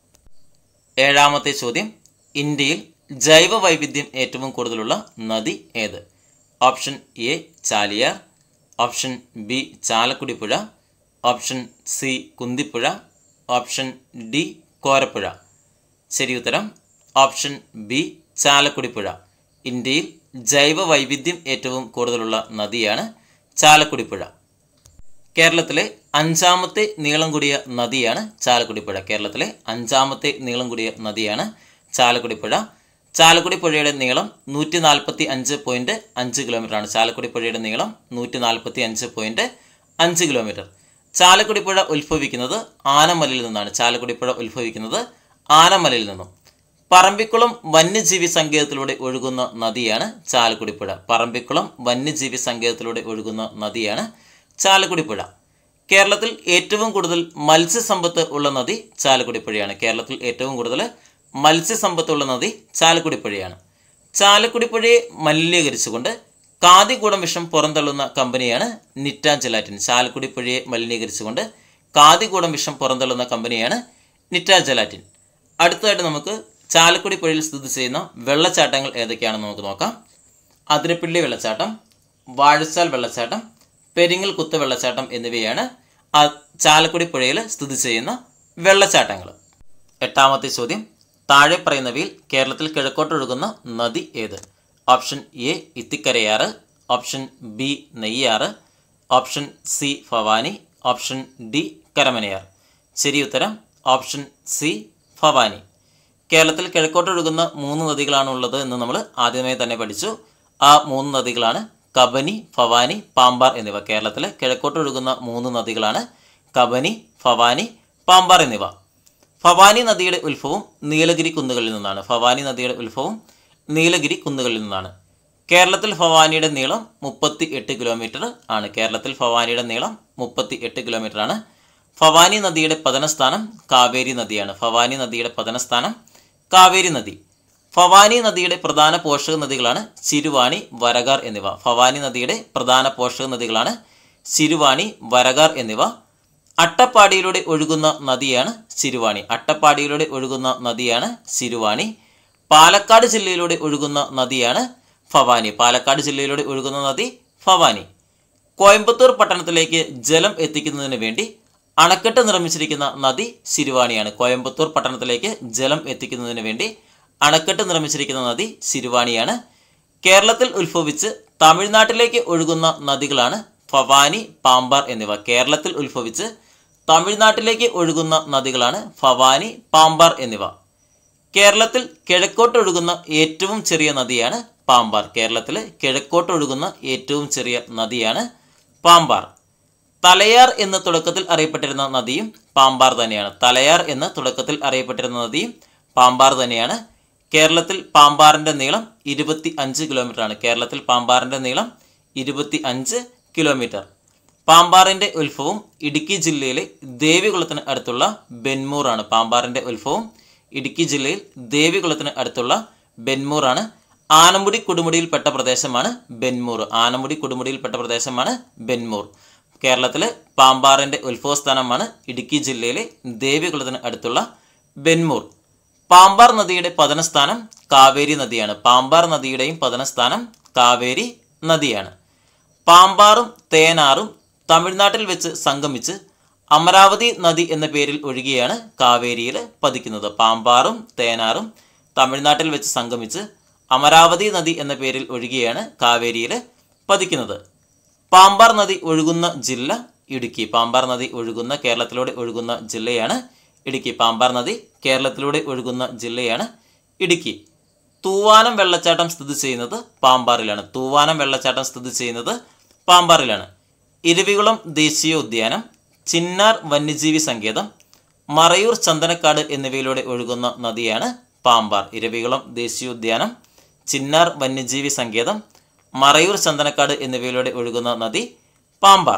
ഏഴാമത്തെ ചോദ്യം ഇന്ത്യയിൽ ജൈവ വൈവിധ്യം ഏറ്റവും കൂടുതലുള്ള നദി ഏത് option A Chaliyar option B Chalakudy Puzha option C Kunthipuzha option D Korapuzha ശരി ഉത്തരം ഓപ്ഷൻ ബി ചാലക്കുടി പുഴ ഇന്ത്യയിൽ ജൈവ വൈവിധ്യം ഏറ്റവും കൂടുതലുള്ള നദിയാണ് ചാലക്കുടി പുഴ കേരളത്തിലെ അഞ്ചാമത്തെ നീളം കൂടിയ നദിയാണ് ചാലക്കുടി പുഴ കേരളത്തിലെ അഞ്ചാമത്തെ നീളം കൂടിയ നദിയാണ് ചാലക്കുടി പുഴ ചാലക്കുടി പുഴയുടെ നീളം നൂറ്റി നാൽപ്പത്തി അഞ്ച് പോയിൻറ്റ് അഞ്ച് കിലോമീറ്ററാണ് ചാലക്കുടി പുഴയുടെ നീളം നൂറ്റി നാൽപ്പത്തി അഞ്ച് പോയിൻറ്റ് അഞ്ച് കിലോമീറ്റർ ചാലക്കുടി പുഴ ഉത്ഭവിക്കുന്നത് ആനമലയിൽ നിന്നാണ് ചാലക്കുടി പുഴ ഉത്ഭവിക്കുന്നത് ആനമലയിൽ നിന്നും പറമ്പിക്കുളം വന്യജീവി സങ്കേതത്തിലൂടെ ഒഴുകുന്ന നദിയാണ് ചാലക്കുടി പുഴ പറമ്പിക്കുളം വന്യജീവി സങ്കേതത്തിലൂടെ ഒഴുകുന്ന നദിയാണ് ചാലക്കുടി പുഴ കേരളത്തിൽ ഏറ്റവും കൂടുതൽ മത്സ്യസമ്പത്ത് ഉള്ള നദി ചാലക്കുടി പുഴയാണ് കേരളത്തിൽ ഏറ്റവും കൂടുതൽ മത്സ്യസമ്പത്തുള്ള നദി ചാലക്കുടി പുഴയാണ് ചാലക്കുടി പുഴയെ മലിനീകരിച്ചുകൊണ്ട് കാതികൂടം വിഷം പുറന്തള്ളുന്ന കമ്പനിയാണ് നിറ്റ ജലാറ്റിൻ ചാലക്കുടി പുഴയെ മലിനീകരിച്ചുകൊണ്ട് കാതികൂടം വിഷം പുറന്തള്ളുന്ന കമ്പനിയാണ് നിറ്റ ജലാറ്റിൻ അടുത്തതായിട്ട് നമുക്ക് ചാലക്കുടി പുഴയിൽ സ്ഥിതി ചെയ്യുന്ന വെള്ളച്ചാട്ടങ്ങൾ ഏതൊക്കെയാണെന്ന് നമുക്ക് നോക്കാം അതിരപ്പിള്ളി വെള്ളച്ചാട്ടം വാഴച്ചാൽ വെള്ളച്ചാട്ടം പെരിങ്ങൽ കുത്ത് വെള്ളച്ചാട്ടം എന്നിവയാണ് ആ ചാലക്കുടി പുഴയിൽ സ്ഥിതി ചെയ്യുന്ന വെള്ളച്ചാട്ടങ്ങൾ എട്ടാമത്തെ ചോദ്യം താഴെ പറയുന്നവയിൽ കേരളത്തിൽ കിഴക്കോട്ടൊഴുകുന്ന നദി ഏത് option A Ithikkarayar option B Neyyar option C Bhavani option D Karamanayar ശരി ഉത്തരം ഓപ്ഷൻ സി ഭവാനി കേരളത്തിൽ കിഴക്കോട്ടൊഴുകുന്ന മൂന്ന് നദികളാണ് ഉള്ളത് എന്ന് നമ്മൾ ആദ്യമേ തന്നെ പഠിച്ചു ആ മൂന്ന് നദികളാണ് കബനി ഭവാനി പാമ്പാർ എന്നിവ കേരളത്തിലെ കിഴക്കോട്ടൊഴുകുന്ന മൂന്ന് നദികളാണ് കബനി ഭവാനി പാമ്പാർ എന്നിവ ഭവാനി നദിയുടെ ഉത്ഭവം നീലഗിരി കുന്നുകളിൽ നിന്നാണ് ഭവാനി നദിയുടെ ഉത്ഭവം നീലഗിരി കുന്നുകളിൽ നിന്നാണ് കേരളത്തിൽ ഭവാനിയുടെ നീളം മുപ്പത്തി എട്ട് കിലോമീറ്റർ ആണ് കേരളത്തിൽ ഭവാനിയുടെ നീളം മുപ്പത്തി എട്ട് കിലോമീറ്റർ ആണ് ഭവാനി നദിയുടെ പതനസ്ഥാനം കാവേരി നദിയാണ് ഭവാനി നദിയുടെ പതനസ്ഥാനം കാവേരി നദി ഭവാനി നദിയുടെ പ്രധാന പോഷക നദികളാണ് സിരുവാണി വരകാർ എന്നിവ ഭവാനി നദിയുടെ പ്രധാന പോഷക നദികളാണ് സിരുവാണി വരകാർ എന്നിവ അട്ടപ്പാടിയിലൂടെ ഒഴുകുന്ന നദിയാണ് സിരുവാണി അട്ടപ്പാടിയിലൂടെ ഒഴുകുന്ന നദിയാണ് സിരുവാണി പാലക്കാട് ജില്ലയിലൂടെ ഒഴുകുന്ന നദിയാണ് ഭവാനി പാലക്കാട് ജില്ലയിലൂടെ ഒഴുകുന്ന നദി ഭവാനി കോയമ്പത്തൂർ പട്ടണത്തിലേക്ക് ജലം എത്തിക്കുന്നതിന് വേണ്ടി അണക്കെട്ട് നിർമ്മിച്ചിരിക്കുന്ന നദി സിരുവാണിയാണ് കോയമ്പത്തൂർ പട്ടണത്തിലേക്ക് ജലം എത്തിക്കുന്നതിന് വേണ്ടി അണക്കെട്ട് നിർമ്മിച്ചിരിക്കുന്ന നദി സിരുവാണിയാണ് കേരളത്തിൽ ഉത്ഭവിച്ച് തമിഴ്നാട്ടിലേക്ക് ഒഴുകുന്ന നദികളാണ് ഭവാനി പാമ്പാർ എന്നിവ കേരളത്തിൽ ഉത്ഭവിച്ച് തമിഴ്നാട്ടിലേക്ക് ഒഴുകുന്ന നദികളാണ് ഭവാനി പാമ്പാർ എന്നിവ കേരളത്തിൽ കിഴക്കോട്ടൊഴുകുന്ന ഏറ്റവും ചെറിയ നദിയാണ് പാമ്പാർ കേരളത്തിൽ കിഴക്കോട്ടൊഴുകുന്ന ഏറ്റവും ചെറിയ നദിയാണ് പാമ്പാർ തലയാർ എന്ന് തുടക്കത്തിൽ അറിയപ്പെട്ടിരുന്ന നദിയും പാമ്പാർ തന്നെയാണ് തലയാർ എന്ന് തുടക്കത്തിൽ അറിയപ്പെട്ടിരുന്ന നദിയും പാമ്പാർ തന്നെയാണ് കേരളത്തിൽ പാമ്പാറിൻ്റെ നീളം ഇരുപത്തി അഞ്ച് കിലോമീറ്റർ ആണ് കേരളത്തിൽ പാമ്പാറിൻ്റെ നീളം ഇരുപത്തി അഞ്ച് കിലോമീറ്റർ പാമ്പാറിൻ്റെ ഉത്ഭവം ഇടുക്കി ജില്ലയിലെ ദേവികുളത്തിന് അടുത്തുള്ള ബെന്മൂർ ആണ് പാമ്പാറിൻ്റെ ഉത്ഭവം ഇടുക്കി ജില്ലയിൽ ദേവികുളത്തിന് അടുത്തുള്ള ബെന്മൂർ ആണ് ആനമുടി കൊടുമുടിയിൽപ്പെട്ട പ്രദേശമാണ് ബെന്മൂർ ആനമുടി കൊടുമുടിയിൽപ്പെട്ട പ്രദേശമാണ് ബെന്മൂർ കേരളത്തിലെ പാമ്പാറിൻ്റെ ഉത്ഭവസ്ഥാനമാണ് ഇടുക്കി ജില്ലയിലെ ദേവികുളത്തിന് അടുത്തുള്ള ബെന്മൂർ പാമ്പാർ നദിയുടെ പതനസ്ഥാനം കാവേരി നദിയാണ് പാമ്പാർ നദിയുടെയും പതനസ്ഥാനം കാവേരി നദിയാണ് പാമ്പാറും തേനാറും തമിഴ്നാട്ടിൽ വെച്ച് സംഗമിച്ച് അമരാവതി നദി എന്ന പേരിൽ ഒഴുകിയാണ് കാവേരിയിൽ പതിക്കുന്നത് പാമ്പാറും തേനാറും തമിഴ്നാട്ടിൽ വെച്ച് സംഗമിച്ച് അമരാവതി നദി എന്ന പേരിൽ ഒഴുകിയാണ് കാവേരിയിൽ പതിക്കുന്നത് പാമ്പാർ നദി ഒഴുകുന്ന ജില്ല ഇടുക്കി പാമ്പാർ നദി ഒഴുകുന്ന കേരളത്തിലൂടെ ഒഴുകുന്ന ജില്ലയാണ് ഇടുക്കി പാമ്പാർ നദി കേരളത്തിലൂടെ ഒഴുകുന്ന ജില്ലയാണ് ഇടുക്കി തൂവാനം വെള്ളച്ചാട്ടം സ്ഥിതി ചെയ്യുന്നത് പാമ്പാറിലാണ് തൂവാനം വെള്ളച്ചാട്ടം സ്ഥിതി ചെയ്യുന്നത് പാമ്പാറിലാണ് ഇരവികുളം ദേശീയ ഉദ്യാനം ചിന്നാർ വന്യജീവി സങ്കേതം മറയൂർ ചന്ദനക്കാട് എന്നിവയിലൂടെ ഒഴുകുന്ന നദിയാണ് പാമ്പാർ ഇരവികുളം ദേശീയോദ്യാനം ചിന്നാർ വന്യജീവി സങ്കേതം മറയൂർ ചന്ദനക്കാട് എന്നിവയിലൂടെ ഒഴുകുന്ന നദി പാമ്പാർ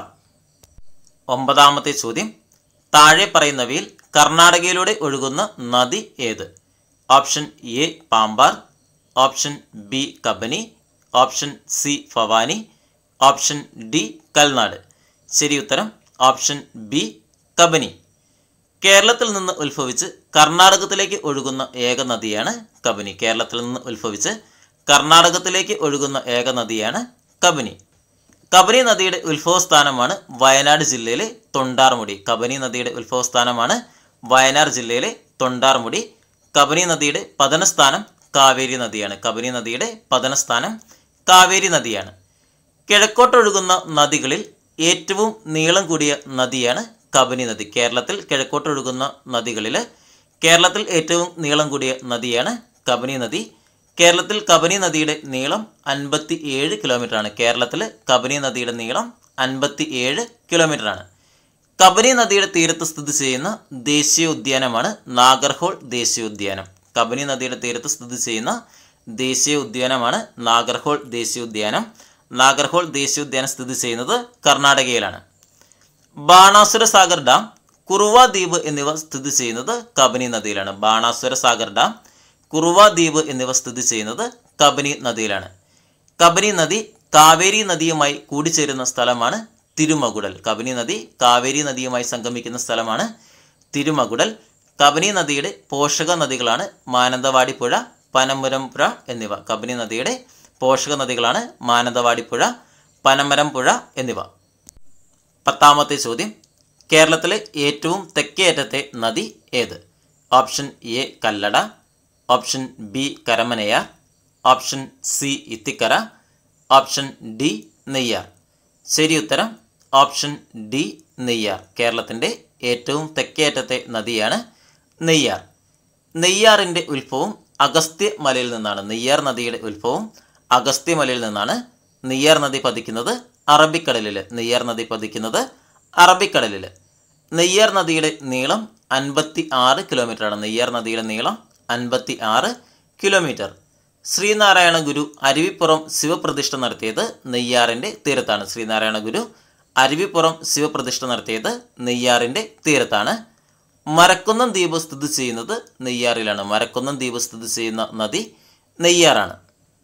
ഒമ്പതാമത്തെ ചോദ്യം താഴെ പറയുന്നവയിൽ കർണാടകയിലൂടെ ഒഴുകുന്ന നദി ഏത് option A Pambar option B Kabani option C Bhavani option D Kalnad ശരി ഉത്തരം ഓപ്ഷൻ ബി കബനി കേരളത്തിൽ നിന്ന് ഉത്ഭവിച്ച് കർണാടകത്തിലേക്ക് ഒഴുകുന്ന ഏക നദിയാണ് കബനി കേരളത്തിൽ നിന്ന് ഉത്ഭവിച്ച് കർണാടകത്തിലേക്ക് ഒഴുകുന്ന ഏക നദിയാണ് കബനി കബനി നദിയുടെ ഉത്ഭവസ്ഥാനമാണ് വയനാട് ജില്ലയിലെ തൊണ്ടാർമുടി കബനി നദിയുടെ ഉത്ഭവസ്ഥാനമാണ് വയനാട് ജില്ലയിലെ തൊണ്ടാർമുടി കബനി നദിയുടെ പതനസ്ഥാനം കാവേരി നദിയാണ് കബനി നദിയുടെ പതനസ്ഥാനം കാവേരി നദിയാണ് കിഴക്കോട്ടൊഴുകുന്ന നദികളിൽ ഏറ്റവും നീളം കൂടിയ നദിയാണ് കബനി നദി കേരളത്തിൽ കിഴക്കോട്ടൊഴുകുന്ന നദികളിൽ കേരളത്തിൽ ഏറ്റവും നീളം കൂടിയ നദിയാണ് കബനി നദി കേരളത്തിൽ കബനി നദിയുടെ നീളം അൻപത്തി ഏഴ് കിലോമീറ്ററാണ് കേരളത്തിൽ കബനി നദിയുടെ നീളം അൻപത്തി ഏഴ് കിലോമീറ്ററാണ് കബനി നദിയുടെ തീരത്ത് സ്ഥിതി ചെയ്യുന്ന ദേശീയ ഉദ്യാനമാണ് നാഗർഹോൾ ദേശീയോദ്യാനം കബനി നദിയുടെ തീരത്ത് സ്ഥിതി ചെയ്യുന്ന ദേശീയ ഉദ്യാനമാണ് നാഗർഹോൾ ദേശീയോദ്യാനം നാഗർഹോൾ ദേശീയോദ്യാനം സ്ഥിതി ചെയ്യുന്നത് കർണാടകയിലാണ് ബാണാസുര സാഗർ ഡാം കുറുവ ദ്വീപ് എന്നിവ സ്ഥിതി ചെയ്യുന്നത് കബനി നദിയിലാണ് ബാണാസുര സാഗർ ഡാം കുറുവ ദ്വീപ് എന്നിവ സ്ഥിതി ചെയ്യുന്നത് കബനി നദിയിലാണ് കബനി നദി കാവേരി നദിയുമായി കൂടിച്ചേരുന്ന സ്ഥലമാണ് തിരുമകുടൽ കബനി നദി കാവേരി നദിയുമായി സംഗമിക്കുന്ന സ്ഥലമാണ് തിരുമകുടൽ കബനി നദിയുടെ പോഷക നദികളാണ് മാനന്തവാടി പുഴ പനമരം പുഴ എന്നിവ കബനി നദിയുടെ പോഷക നദികളാണ് മാനന്തവാടി പുഴ പനമരം പുഴ എന്നിവ പത്താമത്തെ ചോദ്യം കേരളത്തിലെ ഏറ്റവും തെക്കേ അറ്റത്തെ നദി ഏത് option A Kallada option B Karamanayar option C Ithikkara option D Neyyar ശരി ഉത്തരം ഓപ്ഷൻ ഡി നെയ്യാർ കേരളത്തിൻ്റെ ഏറ്റവും തെക്കേ അറ്റത്തെ നദിയാണ് നെയ്യാർ നെയ്യാറിൻ്റെ ഉത്ഭവം അഗസ്ത്യ മലയിൽ നിന്നാണ് നെയ്യാർ നദിയുടെ ഉത്ഭവം അഗസ്ത്യ മലയിൽ നിന്നാണ് നെയ്യാർ നദി പതിക്കുന്നത് അറബിക്കടലിൽ നെയ്യാർ നദി പതിക്കുന്നത് അറബിക്കടലിൽ നെയ്യാർ നദിയുടെ നീളം അൻപത്തി ആറ് കിലോമീറ്ററാണ് നെയ്യാർ നദിയുടെ നീളം അൻപത്തി ആറ് കിലോമീറ്റർ ശ്രീനാരായണ ഗുരു അരുവിപ്പുറം ശിവപ്രതിഷ്ഠ നടത്തിയത് നെയ്യാറിൻ്റെ തീരത്താണ് ശ്രീനാരായണ ഗുരു അരുവിപ്പുറം ശിവപ്രതിഷ്ഠ നടത്തിയത് നെയ്യാറിൻ്റെ തീരത്താണ് മരക്കുന്നം ദ്വീപ് സ്ഥിതി ചെയ്യുന്നത് നെയ്യാറിലാണ് മരക്കുന്നം ദ്വീപ് സ്ഥിതി ചെയ്യുന്ന നദി നെയ്യാറാണ്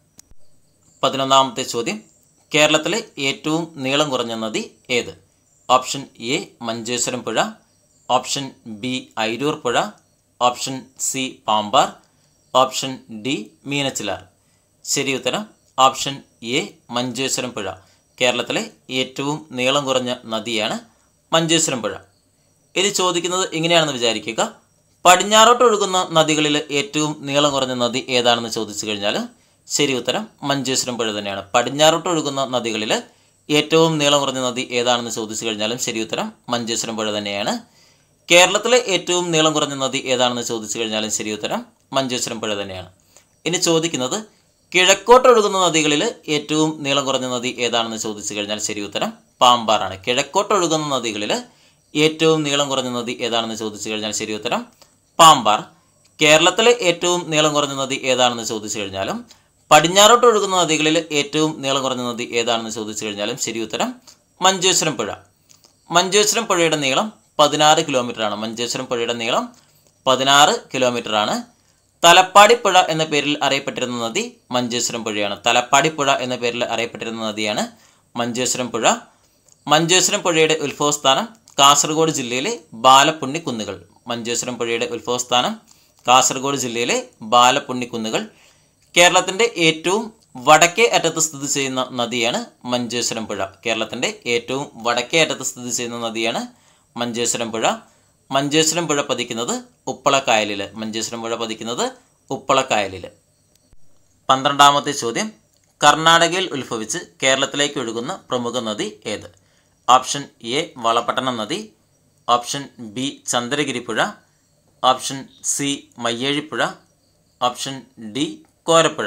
പതിനൊന്നാമത്തെ ചോദ്യം കേരളത്തിലെ ഏറ്റവും നീളം കുറഞ്ഞ നദി ഏത് option A Manjeshwaram Puzha option B Iroor Puzha option C Pambar option D Meenachilar ശരി ഉത്തരം ഓപ്ഷൻ എ മഞ്ചേശ്വരം പുഴ കേരളത്തിലെ ഏറ്റവും നീളം കുറഞ്ഞ നദിയാണ് മഞ്ചേശ്വരം പുഴ ഇനി ചോദിക്കുന്നത് എങ്ങനെയാണെന്ന് വിചാരിക്കുക പടിഞ്ഞാറോട്ട് ഒഴുകുന്ന നദികളിൽ ഏറ്റവും നീളം കുറഞ്ഞ നദി ഏതാണെന്ന് ചോദിച്ചു കഴിഞ്ഞാൽ ശരി ഉത്തരം മഞ്ചേശ്വരം പുഴ തന്നെയാണ് പടിഞ്ഞാറോട്ട് ഒഴുകുന്ന നദികളിൽ ഏറ്റവും നീളം കുറഞ്ഞ നദി ഏതാണെന്ന് ചോദിച്ചു കഴിഞ്ഞാലും ശരി ഉത്തരം മഞ്ചേശ്വരം പുഴ തന്നെയാണ് കേരളത്തിലെ ഏറ്റവും നീളം കുറഞ്ഞ നദി ഏതാണെന്ന് ചോദിച്ചു കഴിഞ്ഞാലും ശരി ഉത്തരം മഞ്ചേശ്വരം പുഴ തന്നെയാണ് ഇനി ചോദിക്കുന്നത് കിഴക്കോട്ട് ഒഴുകുന്ന നദികളിൽ ഏറ്റവും നീളം കുറഞ്ഞ നദി ഏതാണെന്ന് ചോദിച്ചു കഴിഞ്ഞാൽ ശരി ഉത്തരം പാമ്പാറാണ് കിഴക്കോട്ട് ഒഴുകുന്ന നദികളിൽ ഏറ്റവും നീളം കുറഞ്ഞ നദി ഏതാണെന്ന് ചോദിച്ചു കഴിഞ്ഞാൽ ശരി ഉത്തരം പാമ്പാർ കേരളത്തിലെ ഏറ്റവും നീളം കുറഞ്ഞ നദി ഏതാണെന്ന് ചോദിച്ചു കഴിഞ്ഞാലും പടിഞ്ഞാറോട്ട് ഒഴുകുന്ന നദികളിൽ ഏറ്റവും നീളം കുറഞ്ഞ നദി ഏതാണെന്ന് ചോദിച്ചു കഴിഞ്ഞാലും ശരി ഉത്തരം മഞ്ചേശ്വരം പുഴ മഞ്ചേശ്വരം പുഴയുടെ നീളം പതിനാറ് കിലോമീറ്ററാണ് മഞ്ചേശ്വരം പുഴയുടെ നീളം പതിനാറ് കിലോമീറ്ററാണ് തലപ്പാടി പുഴ എന്ന പേരിൽ അറിയപ്പെട്ടിരുന്ന നദി മഞ്ചേശ്വരം പുഴയാണ് തലപ്പാടി പുഴ എന്ന പേരിൽ അറിയപ്പെട്ടിരുന്ന നദിയാണ് മഞ്ചേശ്വരം പുഴ മഞ്ചേശ്വരം പുഴയുടെ ഉത്ഭവസ്ഥാനം കാസർഗോഡ് ജില്ലയിലെ ബാലപ്പുണ്ണി കുന്നുകൾ മഞ്ചേശ്വരം പുഴയുടെ ഉത്ഭവസ്ഥാനം കാസർഗോഡ് ജില്ലയിലെ ബാലപ്പുണ്ണി കുന്നുകൾ കേരളത്തിൻ്റെ ഏറ്റവും വടക്കേ അറ്റത്ത് സ്ഥിതി ചെയ്യുന്ന നദിയാണ് മഞ്ചേശ്വരം പുഴ കേരളത്തിൻ്റെ ഏറ്റവും വടക്കേ അറ്റത്ത് സ്ഥിതി ചെയ്യുന്ന നദിയാണ് മഞ്ചേശ്വരം പുഴ മഞ്ചേശ്വരം പുഴ പതിക്കുന്നത് ഉപ്പളക്കായലിൽ മഞ്ചേശ്വരം പുഴ പതിക്കുന്നത് ഉപ്പളക്കായലിൽ പന്ത്രണ്ടാമത്തെ ചോദ്യം കർണാടകയിൽ ഉത്ഭവിച്ച് കേരളത്തിലേക്ക് ഒഴുകുന്ന പ്രമുഖ നദി ഏത് ഓപ്ഷൻ എ വളപട്ടണം നദി option B Chandragiri Puzha option C Mayyazhipuzha option D Korapuzha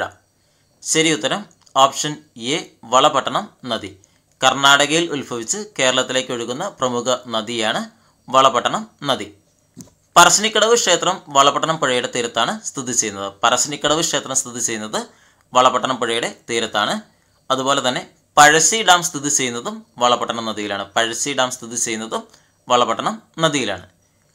ശരി ഉത്തരം ഓപ്ഷൻ എ വളപട്ടണം നദി കർണാടകയിൽ ഉത്ഭവിച്ച് കേരളത്തിലേക്ക് ഒഴുകുന്ന പ്രമുഖ നദിയാണ് വളപട്ടണം നദി പറശ്ശിനിക്കടവ് ക്ഷേത്രം വളപട്ടണം പുഴയുടെ തീരത്താണ് സ്ഥിതി ചെയ്യുന്നത് പറശ്ശിനിക്കടവ് ക്ഷേത്രം സ്ഥിതി ചെയ്യുന്നത് വളപട്ടണം പുഴയുടെ തീരത്താണ് അതുപോലെ തന്നെ പഴശ്ശി ഡാം സ്ഥിതി ചെയ്യുന്നതും വളപട്ടണം നദിയിലാണ് പഴശ്ശി ഡാം സ്ഥിതി ചെയ്യുന്നതും വളപട്ടണം നദിയിലാണ്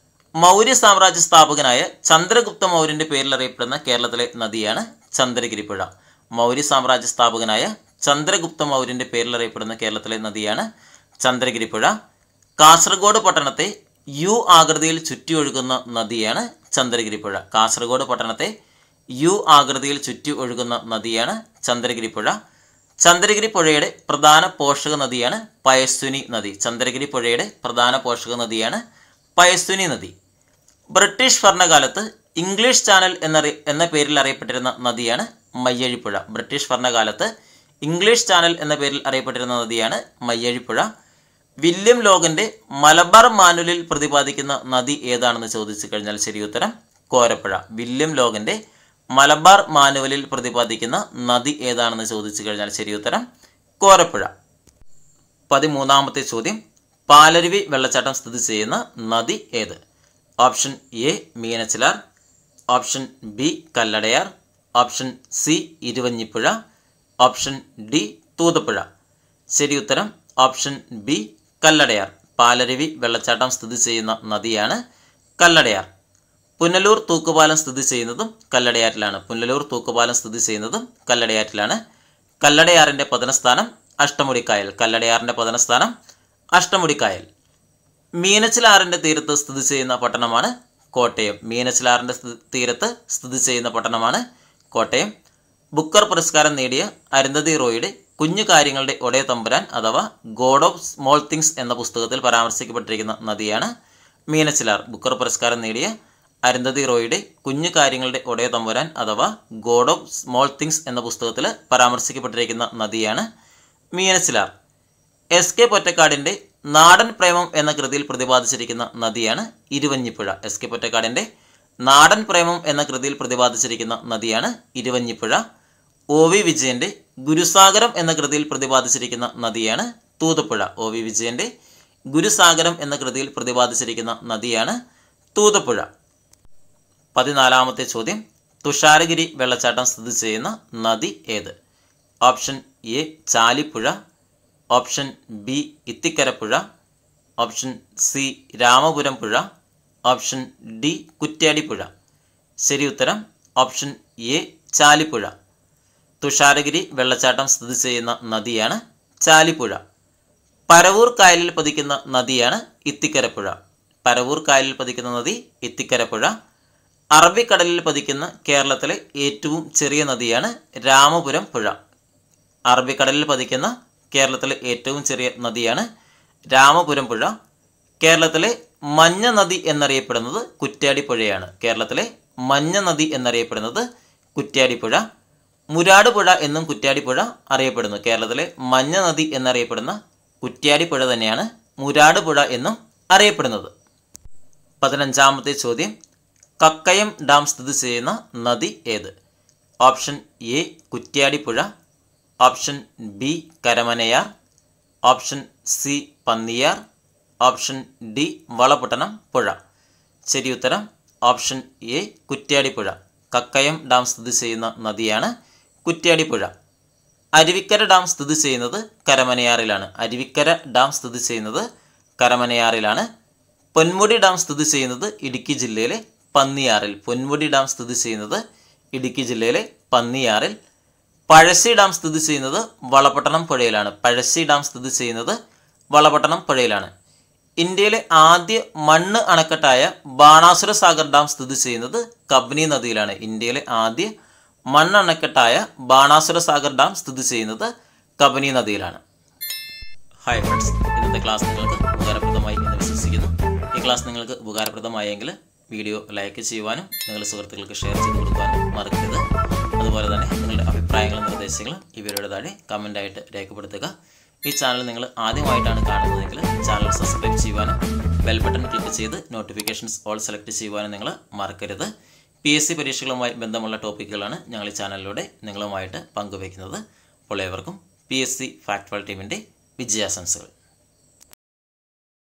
മൗര്യ സാമ്രാജ്യ സ്ഥാപകനായ ചന്ദ്രഗുപ്ത മൗര്യന്റെ പേരിൽ അറിയപ്പെടുന്ന കേരളത്തിലെ നദിയാണ് ചന്ദ്രഗിരി പുഴ മൗര്യ സാമ്രാജ്യ സ്ഥാപകനായ ചന്ദ്രഗുപ്ത മൗര്യന്റെ പേരിൽ അറിയപ്പെടുന്ന കേരളത്തിലെ നദിയാണ് ചന്ദ്രഗിരി പുഴ കാസർഗോഡ് പട്ടണത്തെ യു ആകൃതിയിൽ ചുറ്റി ഒഴുകുന്ന നദിയാണ് ചന്ദ്രഗിരി പുഴ കാസർഗോഡ് പട്ടണത്തെ യു ആകൃതിയിൽ ചുറ്റി ഒഴുകുന്ന നദിയാണ് ചന്ദ്രഗിരി പുഴ ചന്ദ്രഗിരി പുഴയുടെ പ്രധാന പോഷക നദിയാണ് പയസ്വിനി നദി ചന്ദ്രഗിരി പുഴയുടെ പ്രധാന പോഷക നദിയാണ് പയസ്വിനി നദി ബ്രിട്ടീഷ് ഭരണകാലത്ത് ഇംഗ്ലീഷ് ചാനൽ എന്നറി എന്ന പേരിൽ അറിയപ്പെട്ടിരുന്ന നദിയാണ് മയ്യഴിപ്പുഴ ബ്രിട്ടീഷ് ഭരണകാലത്ത് ഇംഗ്ലീഷ് ചാനൽ എന്ന പേരിൽ അറിയപ്പെട്ടിരുന്ന നദിയാണ് മയ്യഴിപ്പുഴ വില്യം ലോഗന്റെ മലബാർ മാനുവലിൽ പ്രതിപാദിക്കുന്ന നദി ഏതാണെന്ന് ചോദിച്ചു കഴിഞ്ഞാൽ ശരി ഉത്തരം കോരപ്പുഴ വില്യം ലോഗന്റെ മലബാർ മാനുവലിൽ പ്രതിപാദിക്കുന്ന നദി ഏതാണെന്ന് ചോദിച്ചു കഴിഞ്ഞാൽ ശരി ഉത്തരം കോരപ്പുഴ പതിമൂന്നാമത്തെ ചോദ്യം പാലരുവി വെള്ളച്ചാട്ടം സ്ഥിതി ചെയ്യുന്ന നദി ഏത് option A Meenachilar option B Kalladayar option C Iruvanjipuzha option D Thoothapuzha ശരി ഉത്തരം ഓപ്ഷൻ ബി കല്ലടയാർ പാലരുവി വെള്ളച്ചാട്ടം സ്ഥിതി ചെയ്യുന്ന നദിയാണ് കല്ലടയാർ പുനലൂർ തൂക്കുപാലം സ്ഥിതി ചെയ്യുന്നതും കല്ലടയാറ്റിലാണ് പുനലൂർ തൂക്കുപാലം സ്ഥിതി ചെയ്യുന്നതും കല്ലടയാറ്റിലാണ് കല്ലടയാറിൻ്റെ പതനസ്ഥാനം അഷ്ടമുടിക്കായൽ കല്ലടയാറിൻ്റെ പതനസ്ഥാനം അഷ്ടമുടിക്കായൽ മീനച്ചിലാറിൻ്റെ തീരത്ത് സ്ഥിതി ചെയ്യുന്ന പട്ടണമാണ് കോട്ടയം മീനച്ചിലാറിൻ്റെ സ്ഥി- തീരത്ത് സ്ഥിതി ചെയ്യുന്ന പട്ടണമാണ് കോട്ടയം ബുക്കർ പുരസ്കാരം നേടിയ അരുന്ധതി റോയുടെ കുഞ്ഞു കാര്യങ്ങളുടെ ഒടയ തമ്പുരാൻ അഥവാ ഗോഡ് ഓഫ് സ്മോൾ തിങ്സ് എന്ന പുസ്തകത്തിൽ പരാമർശിക്കപ്പെട്ടിരിക്കുന്ന നദിയാണ് മീനച്ചിലാർ ബുക്കർ പുരസ്കാരം നേടിയ അരുന്ധതി റോയുടെ കുഞ്ഞു കാര്യങ്ങളുടെ ഒടയ തമ്പുരാൻ അഥവാ ഗോഡ് ഓഫ് സ്മോൾ തിങ്സ് എന്ന പുസ്തകത്തിൽ പരാമർശിക്കപ്പെട്ടിരിക്കുന്ന നദിയാണ് മീനച്ചിലാർ എസ് കെ പൊറ്റക്കാടിൻ്റെ നാടൻ പ്രേമം എന്ന കൃതിയിൽ പ്രതിപാദിച്ചിരിക്കുന്ന നദിയാണ് ഇരുവഞ്ഞിപ്പുഴ എസ് കെ പൊറ്റക്കാടിൻ്റെ നാടൻ പ്രേമം എന്ന കൃതിയിൽ പ്രതിപാദിച്ചിരിക്കുന്ന നദിയാണ് ഇരുവഞ്ഞിപ്പുഴ ഒ വി വിജയൻ്റെ ഗുരുസാഗരം എന്ന കൃതിയിൽ പ്രതിപാദിച്ചിരിക്കുന്ന നദിയാണ് തൂതപ്പുഴ ഒ വി വിജയൻ്റെ ഗുരുസാഗരം എന്ന കൃതിയിൽ പ്രതിപാദിച്ചിരിക്കുന്ന നദിയാണ് തൂതപ്പുഴ പതിനാലാമത്തെ ചോദ്യം തുഷാരഗിരി വെള്ളച്ചാട്ടം സ്ഥിതി ചെയ്യുന്ന നദി ഏത് option A Chalipuzha option B Ithikkarapuzha option C Ramapuram Puzha option D കുറ്റ്യാടിപ്പുഴ ശരി ഉത്തരം ഓപ്ഷൻ എ ചാലിപ്പുഴ തുഷാരഗിരി വെള്ളച്ചാട്ടം സ്ഥിതി ചെയ്യുന്ന നദിയാണ് ചാലിപ്പുഴ പരവൂർ കായലിൽ പതിക്കുന്ന നദിയാണ് ഇത്തിക്കരപ്പുഴ പരവൂർ കായലിൽ പതിക്കുന്ന നദി ഇത്തിക്കരപ്പുഴ അറബിക്കടലിൽ പതിക്കുന്ന കേരളത്തിലെ ഏറ്റവും ചെറിയ നദിയാണ് രാമപുരം പുഴ അറബിക്കടലിൽ പതിക്കുന്ന കേരളത്തിലെ ഏറ്റവും ചെറിയ നദിയാണ് രാമപുരം പുഴ കേരളത്തിലെ മഞ്ഞ നദി എന്നറിയപ്പെടുന്നത് കുറ്റ്യാടിപ്പുഴയാണ് കേരളത്തിലെ മഞ്ഞ നദി എന്നറിയപ്പെടുന്നത് കുറ്റ്യാടിപ്പുഴ മുരാട് പുഴ എന്നും കുറ്റ്യാടിപ്പുഴ അറിയപ്പെടുന്നു കേരളത്തിലെ മഞ്ഞ നദി എന്നറിയപ്പെടുന്ന കുറ്റ്യാടിപ്പുഴ തന്നെയാണ് മുരാട് പുഴ എന്നും അറിയപ്പെടുന്നത് പതിനഞ്ചാമത്തെ ചോദ്യം കക്കയം ഡാം സ്ഥിതി ചെയ്യുന്ന നദി ഏത് option A കുറ്റ്യാടിപ്പുഴ option B Karamanayar option C Panniyar option D Valapattanam പുഴ ശരി ഉത്തരം option A Kuttiadipuzha Kakkayam dam സ്ഥിതി ചെയ്യുന്ന നദിയാണ് കുറ്റ്യാടിപ്പുഴ അരുവിക്കര ഡാം സ്ഥിതി ചെയ്യുന്നത് കരമനയാറിലാണ് അരുവിക്കര ഡാം സ്ഥിതി ചെയ്യുന്നത് കരമനയാറിലാണ് പൊന്മുടി ഡാം സ്ഥിതി ചെയ്യുന്നത് ഇടുക്കി ജില്ലയിലെ പന്നിയാറിൽ പൊന്മുടി ഡാം സ്ഥിതി ചെയ്യുന്നത് ഇടുക്കി ജില്ലയിലെ പന്നിയാറിൽ പഴശ്ശി ഡാം സ്ഥിതി ചെയ്യുന്നത് വളപട്ടണം പുഴയിലാണ് പഴശ്ശി ഡാം സ്ഥിതി ചെയ്യുന്നത് വളപട്ടണം പുഴയിലാണ് ഇന്ത്യയിലെ ആദ്യ മണ്ണ് അണക്കെട്ടായ ബാണാസുര സാഗർ ഡാം സ്ഥിതി ചെയ്യുന്നത് കബ്നി നദിയിലാണ് ഇന്ത്യയിലെ ആദ്യ മണ്ണ് അണക്കെട്ടായ ബാണാസുര സാഗർ ഡാം സ്ഥിതി ചെയ്യുന്നത് കബനി നദിയിലാണ് ഹായ് ഫ്രണ്ട്സ് ഇന്നത്തെ ക്ലാസ് നിങ്ങൾക്ക് ഉപകാരപ്രദമായി എന്ന് വിശ്വസിക്കുന്നു ഈ ക്ലാസ് നിങ്ങൾക്ക് ഉപകാരപ്രദമായെങ്കിൽ വീഡിയോ ലൈക്ക് ചെയ്യുവാനും നിങ്ങളുടെ സുഹൃത്തുക്കൾക്ക് ഷെയർ ചെയ്ത് കൊടുക്കാനും മറക്കരുത് അതുപോലെ തന്നെ നിങ്ങളുടെ അഭിപ്രായങ്ങളും നിർദ്ദേശങ്ങളും ഈ വീഡിയോയുടെ താഴെ കമൻ്റായിട്ട് രേഖപ്പെടുത്തുക ഈ ചാനൽ നിങ്ങൾ ആദ്യമായിട്ടാണ് കാണുന്നതെങ്കിൽ ചാനൽ സബ്സ്ക്രൈബ് ചെയ്യുവാനും ബെൽ ബട്ടൺ ക്ലിക്ക് ചെയ്ത് നോട്ടിഫിക്കേഷൻസ് ഓൾ സെലക്ട് ചെയ്യുവാനും നിങ്ങൾ മറക്കരുത് പി എസ് സി പരീക്ഷകളുമായി ബന്ധമുള്ള ടോപ്പിക്കുകളാണ് ഞങ്ങൾ ഈ ചാനലിലൂടെ നിങ്ങളുമായിട്ട് പങ്കുവയ്ക്കുന്നത് അപ്പോൾ ഏവർക്കും പി എസ് സി ഫാക്ട് ടീമിൻ്റെ വിജയാശംസകൾ